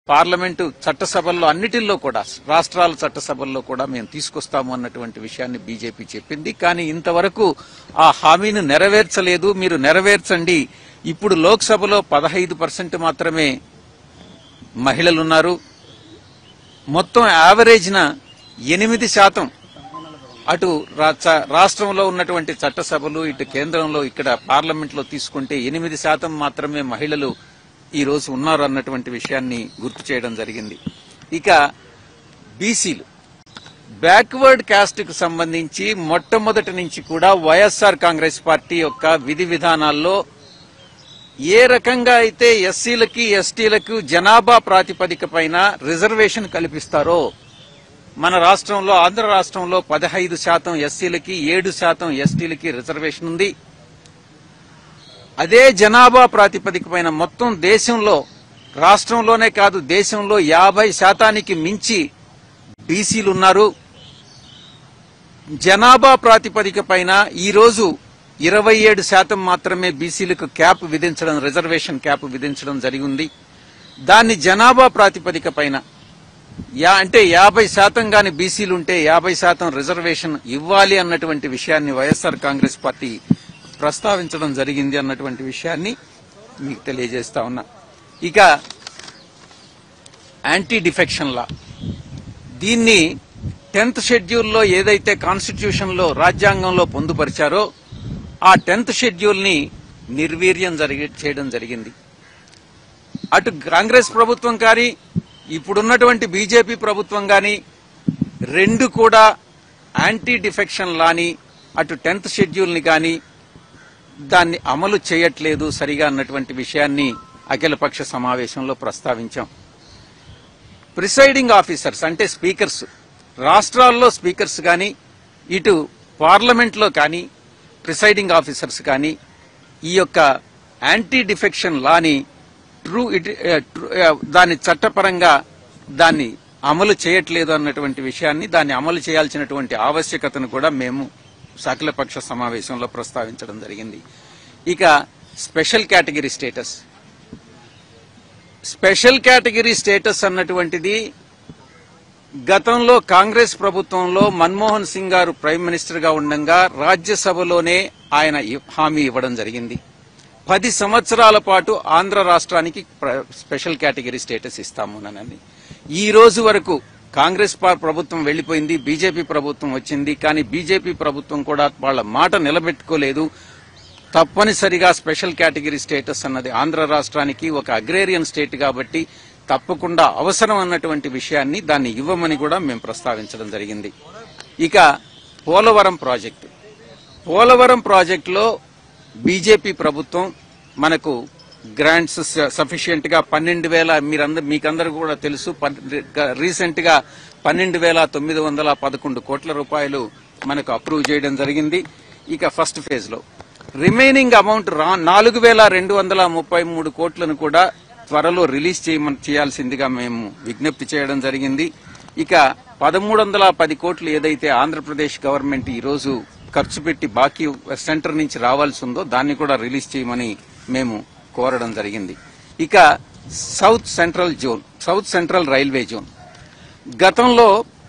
Parliament చట్టసభల్లో అన్నిటిల్లో కూడా రాష్ట్రాల చట్టసభల్లో కూడా మేము తీసుకొస్తాము అన్నటువంటి విషయాన్ని బీజేపీ చెప్పింది కానీ ఇంతవరకు ఆ హామీని నెరవేర్చలేదు మీరు నెరవేర్చండి ఇప్పుడు లోక్సభలో పదహైదు పర్సెంట్ మాత్రమే మహిళలున్నారు మొత్తం యావరేజ్న ఎనిమిది శాతం అటు రా- చ- రాష్ట్రంలో ఉన్నటువంటి చట్టసభలు ఇటు కేంద్రంలో ఇక్కడ పార్లమెంట్ లో తీసుకుంటే ఎనిమిది శాతం మాత్రమే మహిళలు ఈ రోజు ఉన్నారు అన్నటువంటి విషయాన్ని గుర్తు చేయడం జరిగింది ఇక బీసీలు బ్యాక్వర్డ్ క్యాస్ట్ కు సంబంధించి మొట్టమొదటి నుంచి కూడా వైఎస్ఆర్ కాంగ్రెస్ పార్టీ యొక్క విధి విధానాల్లో ఏ రకంగా అయితే ఎస్సీలకి ఎస్టీలకు జనాభా ప్రాతిపదిక పైన రిజర్వేషన్ కల్పిస్తారో మన రాష్ట్రంలో ఆంధ్ర రాష్ట్రంలో పదహైదు శాతం ఎస్సీలకి ఏడు శాతం ఎస్టీలకి రిజర్వేషన్ ఉంది అదే జనాభా ప్రాతిపదిక పైన మొత్తం దేశంలో రాష్ట్రంలోనే కాదు దేశంలో యాభై శాతానికి మించి బీసీలు ఉన్నారు జనాభా ప్రాతిపదిక పైన ఈ రోజు ఇరవై ఏడు శాతం మాత్రమే బీసీలకు క్యాప్ విధించడం రిజర్వేషన్ క్యాప్ విధించడం జరిగింది దాన్ని జనాభా ప్రాతిపదిక పైన యా అంటే యాభై శాతం గాని బీసీలు ఉంటే యాభై శాతం రిజర్వేషన్ ఇవ్వాలి అన్నటువంటి విషయాన్ని వైఎస్ఆర్ కాంగ్రెస్ పార్టీ ప్రస్తావించడం జరిగింది అన్నటువంటి విషయాన్ని మీకు తెలియజేస్తా ఉన్నా ఇక యాంటీ డిఫెక్షన్ లా దీన్ని టెన్త్ షెడ్యూల్లో ఏదైతే కాన్స్టిట్యూషన్ లో రాజ్యాంగంలో పొందుపరిచారో ఆ టెన్త్ షెడ్యూల్ ని నిర్వీర్యం జరిగి చేయడం జరిగింది అటు కాంగ్రెస్ ప్రభుత్వం కానీ ఇప్పుడున్నటువంటి బీజేపీ ప్రభుత్వం కానీ రెండు కూడా యాంటీ డిఫెక్షన్ లాని అటు టెన్త్ షెడ్యూల్ ని కానీ దాన్ని అమలు చేయట్లేదు సరిగా అన్నటువంటి విషయాన్ని అఖిలపక్ష సమావేశంలో ప్రస్తావించాం ప్రిసైడింగ్ ఆఫీసర్స్ అంటే స్పీకర్స్ రాష్ట్రాల్లో స్పీకర్స్ కానీ ఇటు పార్లమెంట్లో కానీ ప్రిసైడింగ్ ఆఫీసర్స్ కానీ ఈ యొక్క యాంటీ డిఫెక్షన్ లాని ట్రూ ఇట్- ఏ, ట్రూ- ఏ, దాని చట్టపరంగా దాన్ని అమలు చేయట్లేదు అన్నటువంటి విషయాన్ని దాన్ని అమలు చేయాల్సినటువంటి ఆవశ్యకతను కూడా మేము సకలపక్ష సమావేశంలో ప్రస్తావించడం జరిగింది ఇక special category status special category status అన్నటువంటిది గతంలో కాంగ్రెస్ ప్రభుత్వంలో మన్మోహన్ సింగ్ గారు ప్రైమ్ మినిస్టర్ గా ఉండగా రాజ్యసభలోనే ఆయన ఇ- హామీ ఇవ్వడం జరిగింది పది సంవత్సరాల పాటు ఆంధ్ర రాష్ట్రానికి ప్ర- స్పెషల్ కేటగిరీ స్టేటస్ ఇస్తామునని ఈ రోజు వరకు కాంగ్రెస్ పా- ప్రభుత్వం వెళ్లిపోయింది బీజేపీ ప్రభుత్వం వచ్చింది కానీ బీజేపీ ప్రభుత్వం కూడా వాళ్ళ మాట నిలబెట్టుకోలేదు తప్పనిసరిగా స్పెషల్ కేటగిరీ స్టేటస్ అన్నది ఆంధ్ర రాష్ట్రానికి ఒక అగ్రేరియన్ స్టేట్ కాబట్టి తప్పకుండా అవసరం అన్నటువంటి విషయాన్ని దాన్ని ఇవ్వమని కూడా మేము ప్రస్తావించడం జరిగింది ఇక పోలవరం ప్రాజెక్టు పోలవరం ప్రాజెక్టులో బీజేపీ ప్రభుత్వం మనకు గ్రాంట్స్ సఫిషియెంట్ గా పన్నెండు వేల మీరందరూ మీకందరూ కూడా తెలుసు రీసెంట్ గా పన్నెండు వేల తొమ్మిది వందల పదకొండు కోట్ల రూపాయలు మనకు అప్రూవ్ చేయడం జరిగింది ఇక ఫస్ట్ ఫేజ్ లో రిమైనింగ్ అమౌంట్ నాలుగు వేల రెండు వందల ముప్పై మూడు కోట్లను కూడా త్వరలో రిలీజ్ చేయమని చేయాల్సిందిగా మేము విజ్ఞప్తి చేయడం జరిగింది ఇక పదమూడు వందల పది కోట్లు ఏదైతే ఆంధ్రప్రదేశ్ గవర్నమెంట్ ఈ రోజు ఖర్చు పెట్టి బాకీ సెంటర్ నుంచి రావాల్సి ఉందో దాన్ని కూడా రిలీజ్ చేయమని మేము కోరడం జరిగింది ఇక south central zone south central railway zone గతంలో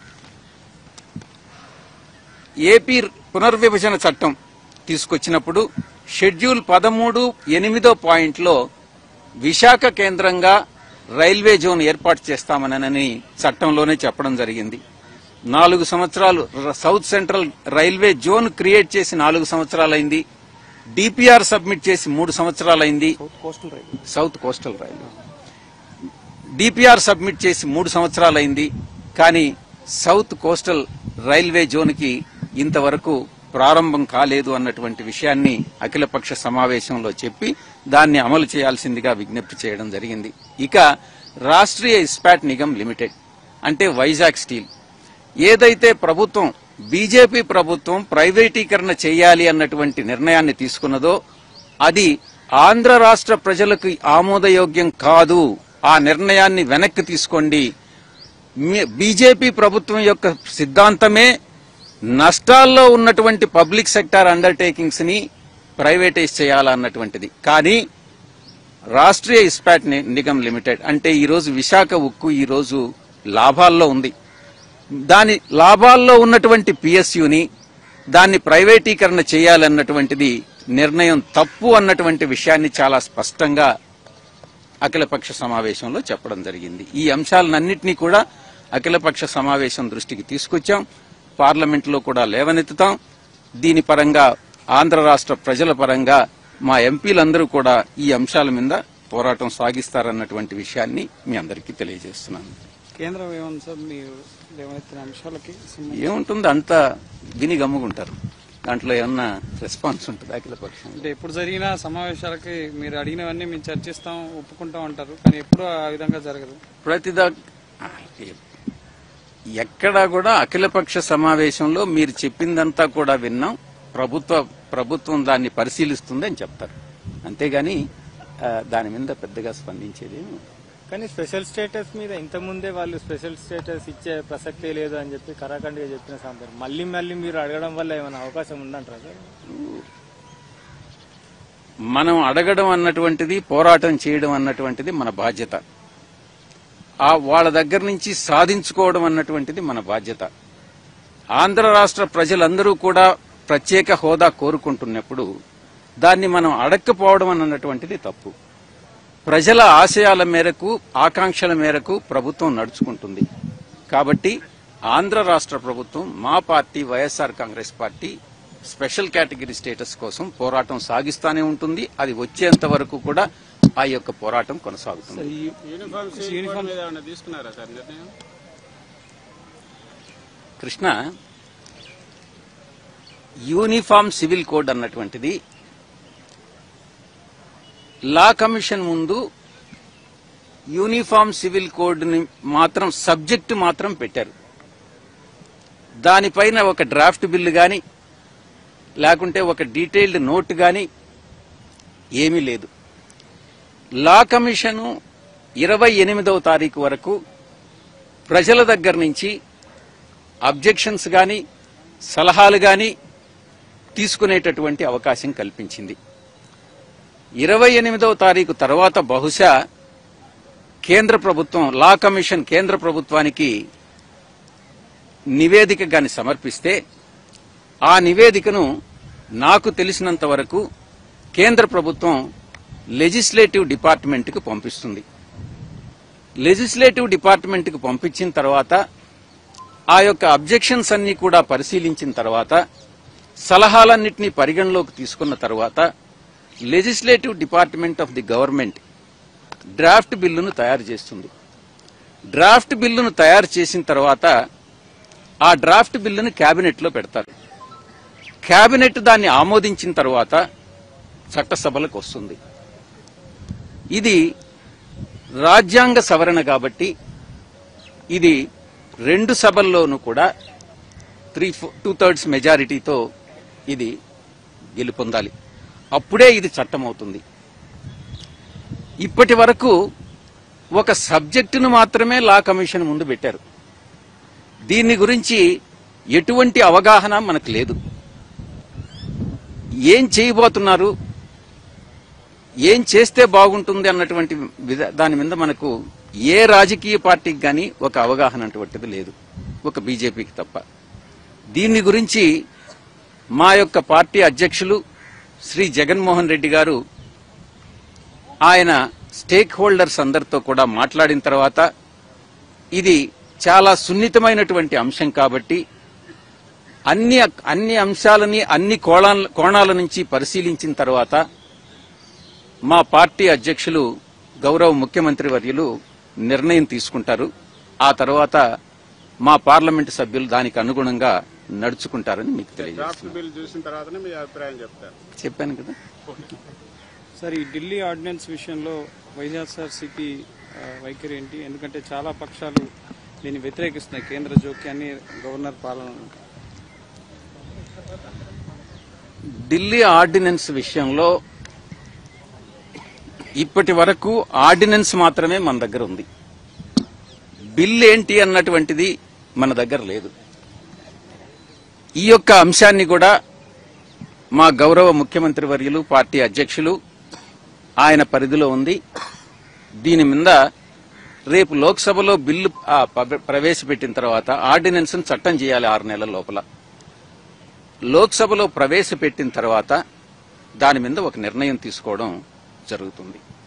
ఏపీ పునర్విభజన చట్టం తీసుకొచ్చినప్పుడు షెడ్యూల్ పదమూడు ఎనిమిదో పాయింట్లో విశాఖ కేంద్రంగా రైల్వే జోన్ ఏర్పాటు చేస్తామనని చట్టంలోనే చెప్పడం జరిగింది నాలుగు సంవత్సరాలు ర- south central railway zone create చేసి నాలుగు సంవత్సరాలైంది డిపిఆర్ సబ్మిట్ చేసి మూడు సంవత్సరాలైంది south coastal railway DPR submit చేసి మూడు సంవత్సరాలైంది కానీ సౌత్ కోస్టల్ రైల్వే జోన్కి ఇంతవరకు ప్రారంభం కాలేదు అన్నటువంటి విషయాన్ని అఖిలపక్ష సమావేశంలో చెప్పి దాన్ని అమలు చేయాల్సిందిగా విజ్ఞప్తి చేయడం జరిగింది ఇక రాష్ట్రీయ ఇస్పాట్ నిగమ్ లిమిటెడ్ అంటే వైజాగ్ స్టీల్ ఏదైతే ప్రభుత్వం బీజేపీ ప్రభుత్వం ప్రైవేటీకరణ చేయాలి అన్నటువంటి నిర్ణయాన్ని తీసుకున్నదో అది ఆంధ్ర రాష్ట్ర ప్రజలకు ఆమోదయోగ్యం కాదు ఆ నిర్ణయాన్ని వెనక్కి తీసుకోండి మీ- బీజేపీ ప్రభుత్వం యొక్క సిద్ధాంతమే నష్టాల్లో ఉన్నటువంటి పబ్లిక్ సెక్టార్ అండర్టేకింగ్స్ ని ప్రైవేటైజ్ చేయాలన్నటువంటిది కానీ రాష్ట్రీయ ఇస్పాట్ ని- నిగమ్ లిమిటెడ్ అంటే ఈ రోజు విశాఖ ఉక్కు ఈ రోజు లాభాల్లో ఉంది దాని లాభాల్లో ఉన్నటువంటి పిఎస్యుని దాన్ని ప్రైవేటీకరణ చేయాలన్నటువంటిది నిర్ణయం తప్పు అన్నటువంటి విషయాన్ని చాలా స్పష్టంగా అఖిలపక్ష సమావేశంలో చెప్పడం జరిగింది ఈ అంశాలన్నింటినీ కూడా అఖిలపక్ష సమావేశం దృష్టికి తీసుకొచ్చాం పార్లమెంట్లో కూడా లేవనెత్తుతాం దీని పరంగా ఆంధ్ర రాష్ట్ర ప్రజల పరంగా మా ఎంపీలందరూ కూడా ఈ అంశాల మీద పోరాటం సాగిస్తారన్నటువంటి విషయాన్ని మీ అందరికీ తెలియజేస్తున్నాను కేంద్రం ఏమన్నా సార్ మీరు లేవనెత్తిన అంశాలకి సంబంధించి ఏముంటుంది అంతా విని గమ్ముకుంటారు దాంట్లో ఏమన్నా రెస్పాన్స్ ఉంటుంది అఖిలపక్షం అంటే ఎప్పుడు జరిగిన సమావేశాలకి మీరు అడిగినవన్నీ మేము చర్చిస్తాం ఒప్పుకుంటాం అంటారు కానీ ఎప్పుడు ఆ విధంగా జరగదు ప్రతిదా ఎక్కడా కూడా అఖిలపక్ష సమావేశంలో మీరు చెప్పిందంతా కూడా విన్నాం ప్రభుత్వ ప్రభుత్వం దాన్ని పరిశీలిస్తుంది అని చెప్తారు అంతేగాని ఆ, దాని మీద పెద్దగా స్పందించేది ఏమీ ఉండదు. కానీ స్పెషల్ స్టేటస్ మీద ఇంతకుముందే వాళ్ళు స్పెషల్ స్టేటస్ ఇచ్చే ప్రసక్తే లేదు అని చెప్పి కరాఖండిగా చెప్పిన సందర్భం మళ్ళీ మళ్ళీ మీరు అడగడం వల్ల ఏమైనా అవకాశం ఉందంటారా సార్ మనం అడగడం అన్నటువంటిది పోరాటం చేయడం అన్నటువంటిది మన బాధ్యత ఆ వాళ్ళ దగ్గర నుంచి సాధించుకోవడం అన్నటువంటిది మన బాధ్యత ఆంధ్ర రాష్ట్ర ప్రజలందరూ కూడా ప్రత్యేక హోదా కోరుకుంటున్నప్పుడు దాన్ని మనం అడక్కపోవడం అన్నటువంటిది తప్పు ప్రజల ఆశయాల మేరకు ఆకాంక్షల మేరకు ప్రభుత్వం నడుచుకుంటుంది కాబట్టి ఆంధ్ర రాష్ట్ర ప్రభుత్వం మా party YSR Congress party special category status కోసం పోరాటం సాగిస్తానే ఉంటుంది అది వచ్చేంత వరకు కూడా ఆ యొక్క పోరాటం కొనసాగుతుంది యూనిఫామ్ సివిల్ కోడ్ మీద ఏమైనా తీసుకున్నారా సార్ నిర్ణయం కృష్ణ యూనిఫామ్ సివిల్ కోడ్ అన్నటువంటిది లా కమిషన్ ముందు యూనిఫామ్ సివిల్ కోడ్ ని మాత్రం సబ్జెక్టు మాత్రం పెట్టారు దానిపైన ఒక డ్రాఫ్ట్ బిల్లు గాని లేకుంటే ఒక డీటెయిల్డ్ నోట్ గాని ఏమీ లేదు లా కమిషను ఇరవై ఎనిమిదవ తారీఖు వరకు ప్రజల దగ్గర నుంచి అబ్జెక్షన్స్ గాని సలహాలు గాని తీసుకునేటటువంటి అవకాశం కల్పించింది ఇరవై ఎనిమిదవ తారీఖు తర్వాత బహుశా కేంద్ర ప్రభుత్వం లా కమిషన్ కేంద్ర ప్రభుత్వానికి నివేదిక గాని సమర్పిస్తే ఆ నివేదికను నాకు తెలిసినంత వరకు కేంద్ర ప్రభుత్వం లెజిస్లేటివ్ డిపార్ట్మెంట్కు పంపిస్తుంది లెజిస్లేటివ్ డిపార్ట్మెంట్కు పంపించిన తర్వాత ఆ యొక్క అబ్జెక్షన్స్ అన్ని కూడా పరిశీలించిన తర్వాత సలహాలన్నింటినీ పరిగణలోకి తీసుకున్న తర్వాత legislative department of the government draft బిల్లును తయారు చేస్తుంది డ్రాఫ్ట్ బిల్లును తయారు చేసిన తర్వాత ఆ డ్రాఫ్ట్ బిల్లును కేబినెట్లో పెడతారు కేబినెట్ దాన్ని ఆమోదించిన తర్వాత చట్టసభలకు వస్తుంది ఇది రాజ్యాంగ సవరణ కాబట్టి ఇది రెండు సభల్లోనూ కూడా త్రీ టూ థర్డ్స్ మెజారిటీతో ఇది గెలుపొందాలి అప్పుడే ఇది చట్టం అవుతుంది ఇప్పటి వరకు ఒక సబ్జెక్టును మాత్రమే లా కమిషన్ ముందు పెట్టారు దీన్ని గురించి ఎటువంటి అవగాహన మనకు లేదు ఏం చేయబోతున్నారు ఏం చేస్తే బాగుంటుంది అన్నటువంటి విధ- దాని మీద మనకు ఏ రాజకీయ పార్టీకి గాని ఒక అవగాహన అటువంటిది లేదు ఒక బీజేపీకి తప్ప దీన్ని గురించి మా యొక్క పార్టీ అధ్యక్షులు శ్రీ జగన్మోహన్ రెడ్డి గారు ఆయన స్టేక్ హోల్డర్స్ అందరితో కూడా మాట్లాడిన తర్వాత ఇది చాలా సున్నితమైనటువంటి అంశం కాబట్టి అన్ని అన్ని అంశాలని అన్ని కోణాల కోణాల నుంచి పరిశీలించిన తర్వాత మా పార్టీ అధ్యక్షులు గౌరవ ముఖ్యమంత్రి వర్యులు నిర్ణయం తీసుకుంటారు ఆ తర్వాత మా పార్లమెంటు సభ్యులు దానికి అనుగుణంగా నడుచుకుంటారని మీకు డ్రాఫ్ట్ తెలియజేస్తున్నాను బిల్ చూసిన తర్వాతనే మీ అభిప్రాయం చెప్తారు చెప్పాను కదా సార్ ఈ ఢిల్లీ ఆర్డినెన్స్ విషయంలో వైఎస్ఆర్సీపీ ఆ, వైఖరి ఏంటి ఎందుకంటే చాలా పక్షాలు దీన్ని వ్యతిరేకిస్తున్నాయి కేంద్ర జోక్యాన్ని గవర్నర్ పాలన ఢిల్లీ ఆర్డినెన్స్ విషయంలో ఇప్పటి వరకు ఆర్డినెన్స్ మాత్రమే మన దగ్గర ఉంది బిల్ ఏంటి అన్నటువంటిది మన దగ్గర లేదు ఈ యొక్క అంశాన్ని కూడా మా గౌరవ ముఖ్యమంత్రి వర్యులు పార్టీ అధ్యక్షులు ఆయన పరిధిలో ఉంది దీని మీద రేపు లోక్సభలో బిల్లు ఆ, ప- ప్రవేశపెట్టిన తర్వాత ఆర్డినెన్స్ చట్టం చేయాలి ఆరు నెలల లోపల లోక్సభలో ప్రవేశపెట్టిన తర్వాత దాని మీద ఒక నిర్ణయం తీసుకోవడం జరుగుతుంది